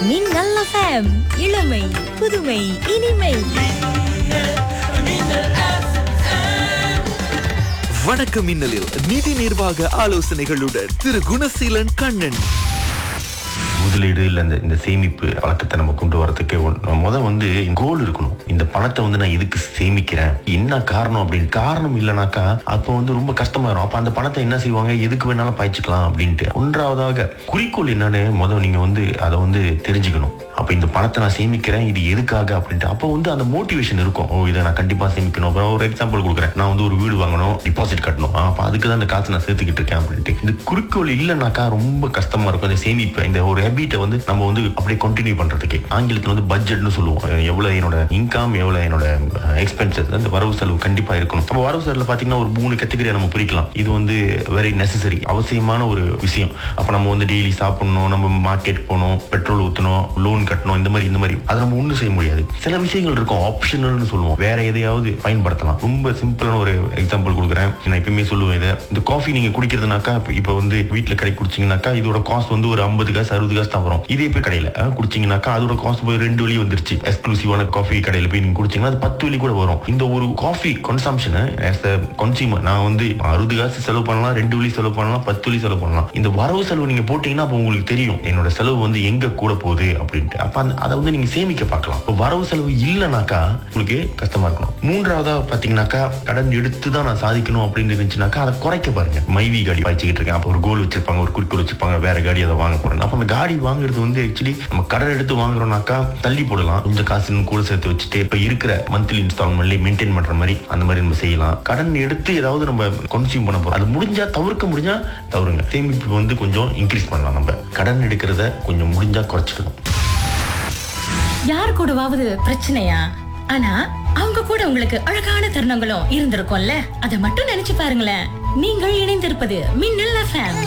மின்னல் எஃப்எம் இளமை புதுமை இனிமை வணக்கம் மின்னலில் நிதி நிர்வாக ஆலோசனைகளுடன் திரு குணசீலன் கண்ணன் முதலீடு இல்ல இந்த இந்த சேமிப்பு பழக்கத்தை நம்ம கொண்டு வரதுக்கு ஒன்- முத வந்து கோல் இருக்கணும் இந்த பணத்தை வந்து நான் எதுக்கு சேமிக்கிறேன் என்ன காரணம் அப்படின்னு காரணம் இல்லைனாக்கா அப்போ வந்து ரொம்ப கஷ்டமாயிரும் அப்ப அந்த பணத்தை என்ன செய்வாங்க எதுக்கு வேணாலும் பாய்ச்சிக்கலாம் அப்படின்ட்டு ஒன்றாவதாக குறிக்கோள் என்னன்னு முத நீங்க வந்து அதை வந்து தெரிஞ்சுக்கணும் அப்ப இந்த பணத்தை நான் சேமிக்கிறேன் இது எதுக்காக அப்படின்ட்டு அப்போ வந்து அந்த மோட்டிவேஷன் இருக்கும் ஓ இதை நான் கண்டிப்பா சேமிக்கணும் அப்புறம் ஒரு எக்ஸாம்பிள் கொடுக்குறேன் நான் வந்து ஒரு வீடு வாங்கணும் டிபாசிட் கட்டணும் ஆ, அப்ப அதுக்கு தான் இந்த காசு நான் சேர்த்துக்கிட்டு இருக்கேன் அப்படின்ட்டு இந்த குறிக்கோள் இல்லைனாக்கா ரொம்ப கஷ்டமா இருக்கும் இந்த சேமிப்பு இந்த ஒரு ஹேபிட்டை வந்து நம்ம வந்து அப்படியே கண்டினியூ பண்றதுக்கு ஆங்கிலத்தில் வந்து பட்ஜெட்னு சொல்லுவோம் எவ்வளவு என்னோட இன்கம் எவ்வளவு என்னோட எக்ஸ்பென்சஸ் அந்த வரவு செலவு கண்டிப்பா இருக்கணும் நம்ம வரவு செலவுல பாத்தீங்கன்னா ஒரு மூணு கேட்டகரியா நம்ம பிரிக்கலாம் இது வந்து வெரி நெசசரி அவசியமான ஒரு விஷயம் அப்ப நம்ம வந்து டெய்லி சாப்பிடணும் நம்ம மார்க்கெட் போகணும் பெட்ரோல் ஊத்தணும் லோன் கட்டணும் இந்த மாதிரி இந்த மாதிரி அதை நம்ம ஒண்ணும் செய்ய முடியாது சில விஷயங்கள் இருக்கும் ஆப்ஷனல்னு சொல்லுவோம் வேற எதையாவது பயன்படுத்தலாம் ரொம்ப சிம்பிளான ஒரு எக்ஸாம்பிள் கொடுக்குறேன் நான் எப்பயுமே சொல்லுவேன் இதை இந்த காஃபி நீங்க குடிக்கிறதுனாக்கா இப்ப- இப்ப வந்து வீட்டுல கடை குடிச்சீங்கன்னாக்கா இதோட காஸ்ட் வந்து ஒரு ஐம்பது காசு அறுபது காசு தான் வரும் இதே போய் கடையில அஹ், குடிச்சீங்கன்னாக்கா அதோட காஸ்ட் போய் ரெண்டு வழி வந்துருச்சு எக்ஸ்க்ளூசிவான காஃபி கடையில போய் நீங்க குடிச்சீங்கன்னா அது பத்து வழி கூட வரும் இந்த ஒரு coffee consumption as a consumer நான் வந்து அறுபது காசு செலவு பண்ணலாம் ரெண்டு வழி செலவு பண்ணலாம் பத்து வழி செலவு பண்ணலாம் இந்த வரவு செலவு நீங்க போட்டீங்கன்னா அப்போ உங்களுக்கு தெரியும் என்னோட செலவு வந்து எங்க கூட போகுது அப்படின்ட்டு அப்ப அந்த- அதை வந்து நீங்க சேமிக்க பார்க்கலாம் இப்போ வரவு செலவு இல்லைனாக்கா உங்களுக்கு கஷ்டமா இருக்கணும் மூன்றாவதா பாத்தீங்கன்னாக்கா கடன் எடுத்து தான் நான் சாதிக்கணும் அப்படின்னு இருந்துச்சுனாக்கா அதை குறைக்க பாருங்க மைவி காடி பாய்ச்சிக்கிட்டு இருக்கேன் அப்போ ஒரு கோல் வச்சிருப்பாங்க ஒரு குறிக்கோள் வச்சிருப்பாங்க வேற காடி அதை வாங்க போறேன் அப்ப அந்த காடி வாங்குறது வந்து ஆக்சுவலி நம்ம கடன் எடுத்து வாங்குறோம்னாக்கா தள்ளி போடலாம் கொஞ்சம் காசு இன்னும் கூட சேர்த்து வச்சுட்டு இப்ப இருக்கிற மந்த்லி இன்ஸ்டால்மெண்ட்ல மெயின்டைன் பண்ற மாதிரி அந்த மாதிரி நம்ம செய்யலாம் கடன் எடுத்து ஏதாவது நம்ம கன்சியூம் பண்ண போறோம் அது முடிஞ்சா தவிர்க்க முடிஞ்சா தவறுங்க சேமிப்பு வந்து கொஞ்சம் இன்க்ரீஸ் பண்ணலாம் நம்ம கடன் எடுக்கிறத கொஞ்சம் முடிஞ்சா குறைச்சிக்கணும் யார் கூடவாவது பிரச்சனையா ஆனா அவங்க கூட உங்களுக்கு அழகான தருணங்களும் இருந்திருக்கும்ல அதை மட்டும் நினைச்சு பாருங்களேன் நீங்கள் இணைந்திருப்பது மின்னல் எஃப்எம்